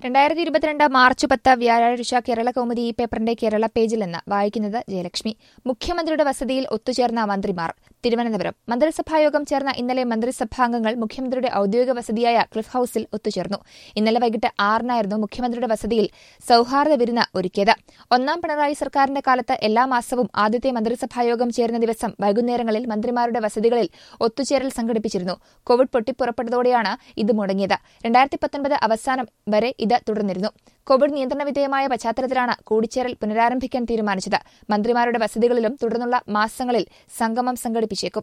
രണ്ടായിരത്തി ഇരുപത്തിരണ്ട് മാർച്ച് പത്ത് വ്യാഴാഴ്ച കേരള കൗമുദി ഈ പേപ്പറിന്റെ കേരള പേജിൽ നിന്ന് വായിക്കുന്നത് ജയലക്ഷ്മി മുഖ്യമന്ത്രിയുടെ വസതിയിൽ ഒത്തുചേർന്ന മന്ത്രിമാർ തിരുവനന്തപുരം മന്ത്രിസഭായോഗം ചേർന്ന ഇന്നലെ മന്ത്രിസഭാംഗങ്ങൾ മുഖ്യമന്ത്രിയുടെ ഔദ്യോഗിക വസതിയായ ക്ലിഫ് ഹൌസിൽ ഒത്തുചേർന്നു ഇന്നലെ വൈകിട്ട് ആറിനായിരുന്നു മുഖ്യമന്ത്രിയുടെ വസതിയിൽ സൌഹാർദ്ദ വിരുന്ന് ഒരുക്കിയത് ഒന്നാം പിണറായി സർക്കാരിന്റെ കാലത്ത് എല്ലാ മാസവും ആദ്യത്തെ മന്ത്രിസഭായോഗം ചേരുന്ന ദിവസം വൈകുന്നേരങ്ങളിൽ മന്ത്രിമാരുടെ വസതികളിൽ ഒത്തുചേരൽ സംഘടിപ്പിച്ചിരുന്നു കോവിഡ് പൊട്ടിപ്പുറപ്പെട്ടതോടെയാണ് ഇത് മുടങ്ങിയത് രണ്ടായിരത്തി പത്തൊൻപത് അവസാനം വരെ ഇത് തുടർന്നിരുന്നു കോവിഡ് നിയന്ത്രണ വിധേയമായ പശ്ചാത്തലത്തിലാണ് കൂടിച്ചേരൽ പുനരാരംഭിക്കാൻ തീരുമാനിച്ചത് മന്ത്രിമാരുടെ വസതികളിലും തുടർന്നുള്ള മാസങ്ങളിൽ സംഗമം സംഘടിപ്പിച്ചേക്കും